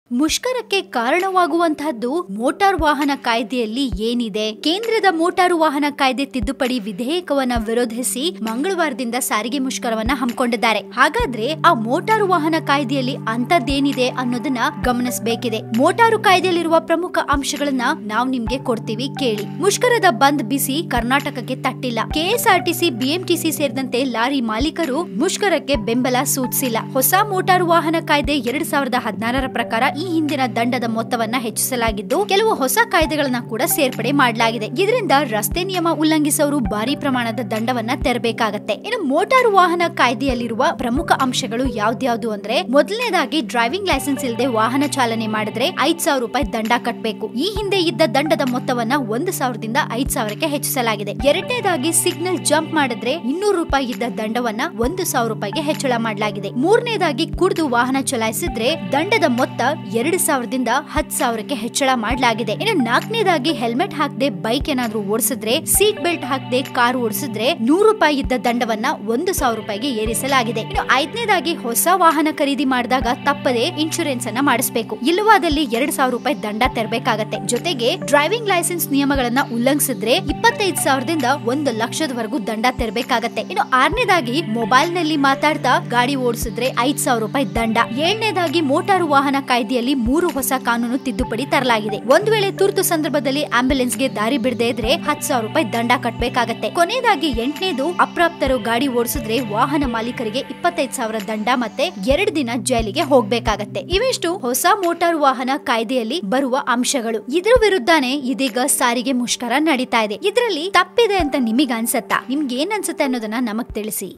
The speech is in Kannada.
ಮುಷ್ಕರಕ್ಕೆ ಕಾರಣವಾಗುವಂತಹದ್ದು ಮೋಟಾರ್ ವಾಹನ ಕಾಯ್ದೆಯಲ್ಲಿ ಏನಿದೆ ಕೇಂದ್ರದ ಮೋಟಾರು ವಾಹನ ಕಾಯ್ದೆ ತಿದ್ದುಪಡಿ ವಿಧೇಯಕವನ್ನ ವಿರೋಧಿಸಿ ಮಂಗಳವಾರದಿಂದ ಸಾರಿಗೆ ಮುಷ್ಕರವನ್ನ ಹಮ್ಮಿಕೊಂಡಿದ್ದಾರೆ ಹಾಗಾದ್ರೆ ಆ ಮೋಟಾರು ವಾಹನ ಕಾಯ್ದೆಯಲ್ಲಿ ಅಂತದ್ದೇನಿದೆ ಅನ್ನೋದನ್ನ ಗಮನಿಸಬೇಕಿದೆ ಮೋಟಾರು ಕಾಯ್ದೆಯಲ್ಲಿರುವ ಪ್ರಮುಖ ಅಂಶಗಳನ್ನ ನಾವು ನಿಮ್ಗೆ ಕೊಡ್ತೀವಿ ಕೇಳಿ ಮುಷ್ಕರದ ಬಂದ್ ಬಿಸಿ ಕರ್ನಾಟಕಕ್ಕೆ ತಟ್ಟಿಲ್ಲ ಕೆಎಸ್ಆರ್ಟಿಸಿ ಬಿಎಂಟಿಸಿ ಸೇರಿದಂತೆ ಲಾರಿ ಮಾಲೀಕರು ಮುಷ್ಕರಕ್ಕೆ ಬೆಂಬಲ ಸೂಚಿಸಿಲ್ಲ ಹೊಸ ಮೋಟಾರು ವಾಹನ ಕಾಯ್ದೆ ಎರಡ್ ಸಾವಿರದ ಹದಿನಾರರ ಪ್ರಕಾರ ಈ ಹಿಂದಿನ ದಂಡದ ಮೊತ್ತವನ್ನ ಹೆಚ್ಚಿಸಲಾಗಿದ್ದು ಕೆಲವು ಹೊಸ ಕಾಯ್ದೆಗಳನ್ನ ಕೂಡ ಸೇರ್ಪಡೆ ಮಾಡಲಾಗಿದೆ ಇದರಿಂದ ರಸ್ತೆ ನಿಯಮ ಉಲ್ಲಂಘಿಸೋರು ಭಾರಿ ಪ್ರಮಾಣದ ದಂಡವನ್ನ ತೆರಬೇಕಾಗತ್ತೆ ಇನ್ನು ಮೋಟಾರು ವಾಹನ ಕಾಯ್ದೆಯಲ್ಲಿರುವ ಪ್ರಮುಖ ಅಂಶಗಳು ಯಾವ್ದ್ಯಾವ್ದು ಅಂದ್ರೆ ಮೊದಲನೇದಾಗಿ ಡ್ರೈವಿಂಗ್ ಲೈಸೆನ್ಸ್ ಇಲ್ಲದೆ ವಾಹನ ಚಾಲನೆ ಮಾಡಿದ್ರೆ ಐದ್ ಸಾವಿರ ರೂಪಾಯಿ ದಂಡ ಕಟ್ಟಬೇಕು ಈ ಹಿಂದೆ ಇದ್ದ ದಂಡದ ಮೊತ್ತವನ್ನ ಒಂದು ಸಾವಿರದಿಂದ ಐದ್ ಸಾವಿರಕ್ಕೆ ಹೆಚ್ಚಿಸಲಾಗಿದೆ ಎರಡನೇದಾಗಿ ಸಿಗ್ನಲ್ ಜಂಪ್ ಮಾಡಿದ್ರೆ ಇನ್ನೂರು ರೂಪಾಯಿ ಇದ್ದ ದಂಡವನ್ನ ಒಂದು ಸಾವಿರ ರೂಪಾಯಿಗೆ ಹೆಚ್ಚಳ ಮಾಡಲಾಗಿದೆ ಮೂರನೇದಾಗಿ ಕುಡಿದು ವಾಹನ ಚಲಾಯಿಸಿದ್ರೆ ದಂಡದ ಮೊತ್ತ ಎರಡು ಸಾವಿರದಿಂದ ಹತ್ತು ಸಾವಿರಕ್ಕೆ ಹೆಚ್ಚಳ ಮಾಡಲಾಗಿದೆ ಇನ್ನು ನಾಲ್ಕನೇದಾಗಿ ಹೆಲ್ಮೆಟ್ ಹಾಕದೆ ಬೈಕ್ ಏನಾದ್ರೂ ಓಡಿಸಿದ್ರೆ ಸೀಟ್ ಬೆಲ್ಟ್ ಹಾಕದೆ ಕಾರ್ ಓಡಿಸಿದ್ರೆ ನೂರು ರೂಪಾಯಿ ಇದ್ದ ದಂಡವನ್ನ ಒಂದು ಸಾವಿರ ರೂಪಾಯಿಗೆ ಏರಿಸಲಾಗಿದೆ ಇನ್ನು ಐದನೇದಾಗಿ ಹೊಸ ವಾಹನ ಖರೀದಿ ಮಾಡಿದಾಗ ತಪ್ಪದೆ ಇನ್ಶೂರೆನ್ಸ್ ಅನ್ನ ಮಾಡಿಸಬೇಕು ಇಲ್ಲವಾದಲ್ಲಿ ಎರಡ್ ಸಾವಿರ ರೂಪಾಯಿ ದಂಡ ತೆರಬೇಕಾಗತ್ತೆ ಜೊತೆಗೆ ಡ್ರೈವಿಂಗ್ ಲೈಸೆನ್ಸ್ ನಿಯಮಗಳನ್ನ ಉಲ್ಲಂಘಿಸಿದ್ರೆ ಇಪ್ಪತ್ತೈದು ಸಾವಿರದಿಂದ ಒಂದು ಲಕ್ಷದವರೆಗೂ ದಂಡ ತೆರಬೇಕಾಗತ್ತೆ ಇನ್ನು ಆರನೇದಾಗಿ ಮೊಬೈಲ್ ನಲ್ಲಿ ಮಾತಾಡ್ತಾ ಗಾಡಿ ಓಡಿಸಿದ್ರೆ ಐದ್ ಸಾವಿರ ರೂಪಾಯಿ ದಂಡ ಏಳನೇದಾಗಿ ಮೋಟಾರು ವಾಹನ ಕಾಯ್ದೆಯಲ್ಲಿ ಮೂರು ಹೊಸ ಕಾನೂನು ತಿದ್ದುಪಡಿ ತರಲಾಗಿದೆ ಒಂದು ವೇಳೆ ತುರ್ತು ಸಂದರ್ಭದಲ್ಲಿ ಆಂಬ್ಯುಲೆನ್ಸ್ಗೆ ದಾರಿ ಬಿಡದೆ ಇದ್ರೆ ಹತ್ತು ಸಾವಿರ ರೂಪಾಯಿ ದಂಡ ಕಟ್ಟಬೇಕಾಗತ್ತೆ ಕೊನೆಯದಾಗಿ ಎಂಟನೇದು ಅಪ್ರಾಪ್ತರು ಗಾಡಿ ಓಡಿಸಿದ್ರೆ ವಾಹನ ಮಾಲೀಕರಿಗೆ ಇಪ್ಪತ್ತೈದು ಸಾವಿರ ದಂಡ ಮತ್ತೆ ಎರಡು ದಿನ ಜೈಲಿಗೆ ಹೋಗ್ಬೇಕಾಗತ್ತೆ ಇವಿಷ್ಟು ಹೊಸ ಮೋಟಾರು ವಾಹನ ಕಾಯ್ದೆಯಲ್ಲಿ ಬರುವ ಅಂಶಗಳು ಇದ್ರ ವಿರುದ್ಧನೇ ಇದೀಗ ಸಾರಿಗೆ ಮುಷ್ಕರ ನಡೀತಾ ಇದೆ ಇದರಲ್ಲಿ ತಪ್ಪಿದೆ ಅಂತ ನಿಮಗೆ ಅನ್ಸತ್ತಾ ನಿಮ್ಗೆ ಏನ್ ಅನ್ಸುತ್ತೆ ಅನ್ನೋದನ್ನ ನಮಗ್ ತಿಳಿಸಿ